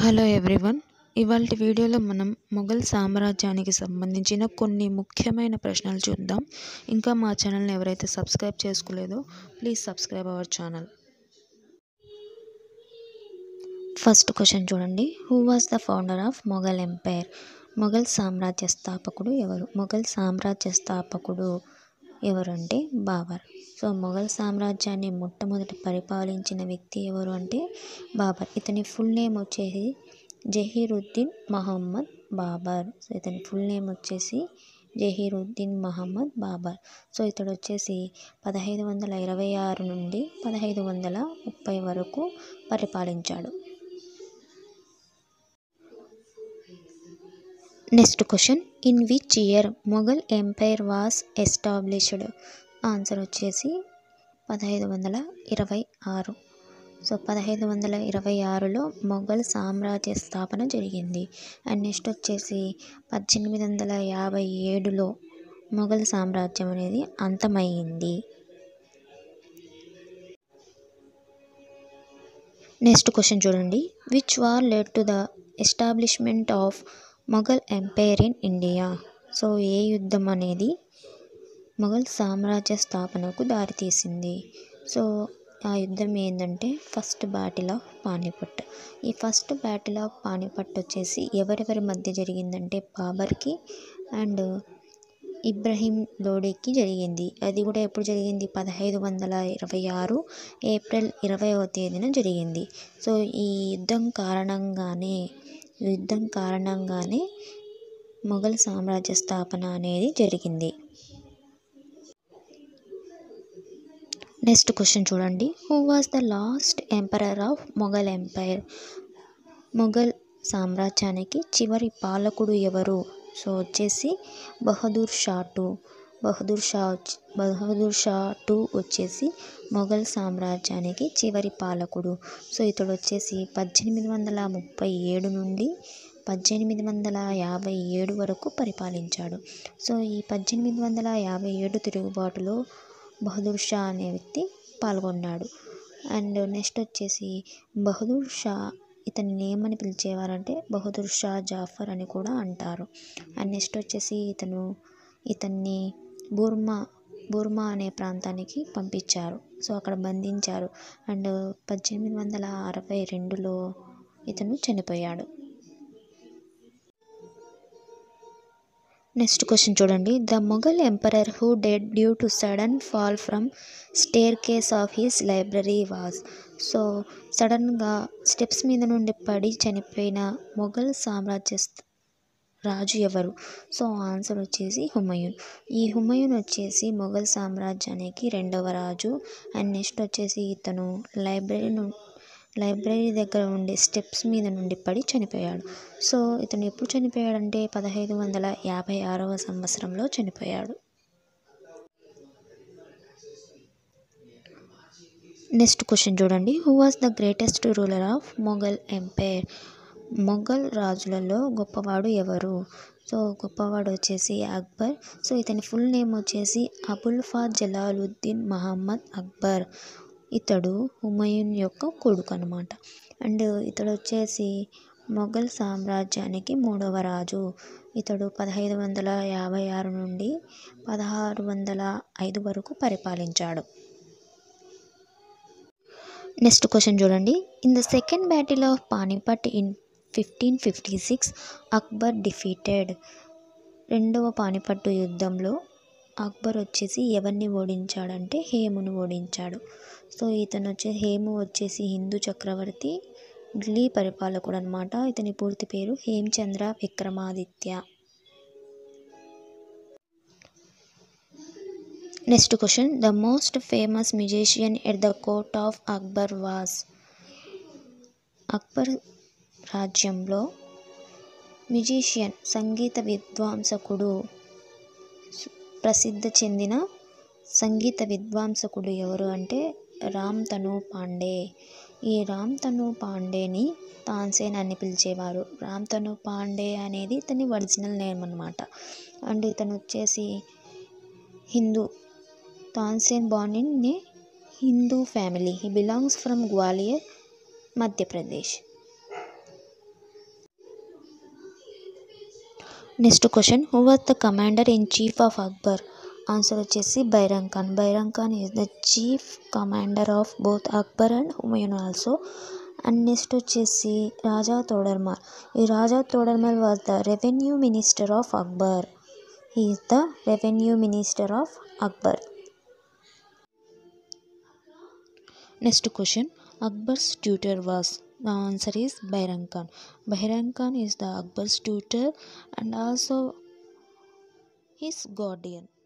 Hello everyone ఇవాళ వీడియోలో మనం మొఘల్ సామ్రాజ్యానికి సంబంధించిన కొన్ని ముఖ్యమైన ప్రశ్నలు చూద్దాం ఇంకా మా ఛానల్ని ఎవరైతే సబ్స్క్రైబ్ చేసుకోలేదో please subscribe our channel first question చూడండి who was the founder of Mughal empire Mughal సామ్రాజ్య స్థాపకుడు ఎవరు మొఘల్ సామ్రాజ్య స్థాపకుడు ఎవరంటే బాబర్ సో మొఘల్ సామ్రాజ్యాన్ని మొట్టమొదటి పరిపాలించిన వ్యక్తి ఎవరు అంటే బాబర్ ఇతని ఫుల్ నేమ్ వచ్చేసి జహీరుద్దీన్ మహమ్మద్ బాబర్ సో ఇతని ఫుల్ నేమ్ వచ్చేసి జహీరుద్దీన్ మహమ్మద్ బాబర్ సో ఇతడు వచ్చేసి పదహైదు వందల ఇరవై ఆరు నుండి పదహైదు వందల ముప్పై వరకు పరిపాలించాడు next question in which year Mughal empire was established answer వచ్చేసి పదహైదు వందల ఇరవై ఆరు సో పదహైదు వందల ఇరవై ఆరులో మొఘల్ సామ్రాజ్య స్థాపన జరిగింది అండ్ నెక్స్ట్ వచ్చేసి పద్దెనిమిది వందల యాభై ఏడులో మొఘల్ సామ్రాజ్యం అనేది అంతమయ్యింది నెక్స్ట్ క్వశ్చన్ చూడండి which war led to the establishment of Mughal empire in India so ఏ యుద్ధం అనేది మొఘల్ సామ్రాజ్య స్థాపనకు దారితీసింది సో ఆ యుద్ధం ఏంటంటే ఫస్ట్ బ్యాటిల్ ఆఫ్ పానిపట్ ఈ ఫస్ట్ బ్యాటిల్ ఆఫ్ పానిపట్ వచ్చేసి ఎవరెవరి మధ్య జరిగిందంటే బాబర్కి అండ్ ఇబ్రహీం లోడీకి జరిగింది అది కూడా ఎప్పుడు జరిగింది పదహైదు వందల ఇరవై ఆరు ఏప్రిల్ ఇరవైవ తేదీన జరిగింది సో ఈ యుద్ధం కారణంగానే యుద్ధం కారణంగానే మొఘల్ సామ్రాజ్య స్థాపన అనేది జరిగింది నెక్స్ట్ క్వశ్చన్ చూడండి who was the last emperor of Mughal empire Mughal సామ్రాజ్యానికి చివరి పాలకుడు ఎవరు సో వచ్చేసి బహదూర్ షా టూ బహదూర్ షా బహదూర్ షా టూ వచ్చేసి మొఘల్ సామ్రాజ్యానికి చివరి పాలకుడు సో ఇతడు వచ్చేసి పద్దెనిమిది వందల ముప్పై ఏడు నుండి పద్దెనిమిది వందల యాభై ఏడు వరకు పరిపాలించాడు సో ఈ పద్దెనిమిది వందల యాభై ఏడు తిరుగుబాటులో బహదూర్ షా అనే వ్యక్తి పాల్గొన్నాడు అండ్ నెక్స్ట్ వచ్చేసి బహదూర్ షా ఇతన్ని ఏమని పిలిచేవారంటే బహదూర్ షా జాఫర్ అని కూడా అంటారు అండ్ నెక్స్ట్ వచ్చేసి ఇతను ఇతన్ని బూర్మా బూర్మా అనే ప్రాంతానికి పంపించారు సో అక్కడ బంధించారు అండ్ పద్దెనిమిది వందల అరవై రెండులో ఇతను చనిపోయాడు నెక్స్ట్ క్వశ్చన్ చూడండి the Mughal emperor who dead due to sudden fall from staircase of his library was so సడన్గా స్టెప్స్ మీద నుండి పడి చనిపోయిన మొఘల్ సామ్రాజ్య రాజు ఎవరు సో ఆన్సర్ వచ్చేసి హుమయూన్ ఈ హుమయూన్ వచ్చేసి మొఘల్ సామ్రాజ్యానికి రెండవ రాజు అండ్ నెక్స్ట్ వచ్చేసి ఇతను లైబ్రరీ లైబ్రరీ దగ్గర ఉండే స్టెప్స్ మీద నుండి పడి చనిపోయాడు సో ఇతను ఎప్పుడు చనిపోయాడంటే పదహైదు వందల యాభై ఆరవ సంవత్సరంలో చనిపోయాడు నెక్స్ట్ క్వశ్చన్ చూడండి who was the greatest ruler of Mughal empire Mughal రాజులలో గొప్పవాడు ఎవరు సో గొప్పవాడు వచ్చేసి అక్బర్ సో ఇతని ఫుల్ నేమ్ వచ్చేసి అబుల్ ఫా జలాలుద్దీన్ మహమ్మద్ అక్బర్ ఇతడు హుమయూన్ యొక్క కొడుకు అనమాట అండ్ ఇతడు వచ్చేసి మొఘల్ సామ్రాజ్యానికి మూడవ రాజు ఇతడు పదహైదు వందల యాభై ఆరు నుండి పదహారు వందల ఐదు వరకు పరిపాలించాడు నెక్స్ట్ క్వశ్చన్ చూడండి in the second battle of Panipat in fifteen fifty six Akbar defeated రెండవ పానిపట్టు యుద్ధంలో అక్బర్ వచ్చేసి ఎవరిని ఓడించాడంటే హేమును ఓడించాడు సో ఇతను వచ్చేసి హేము వచ్చేసి హిందూ చక్రవర్తి ఢిల్లీ పరిపాలకుడు అనమాట ఇతని పూర్తి పేరు Hemachandra Vikramaditya next question the most famous musician at the court of Akbar was Akbar రాజ్యంలో మ్యూజిషియన్ సంగీత విద్వాంసకుడు ప్రసిద్ధి చెందిన సంగీత విద్వాంసకుడు ఎవరు అంటే రామ్ తను పాండే ఈ రామ్ తను పాండేని తాన్సేన్ అని పిలిచేవారు రామ్ తను పాండే అనేది ఇతని ఒరిజినల్ నేమ్ అనమాట అండ్ ఇతను వచ్చేసి Hindu Tansen born in a Hindu family he belongs from Gwalior Madhya Pradesh next question who was the commander in chief of Akbar answer వచ్చేసి Bairam Khan Bairam Khan is the chief commander of both Akbar and Humayun also and next వచ్చేసి రాజా తోడర్మాల్ ఈ Raja Todarmal was the revenue minister of Akbar is the revenue minister of Akbar next question Akbar's tutor was The answer is Bairang Khan. Bairang Khan is the Akbar's tutor and also his guardian.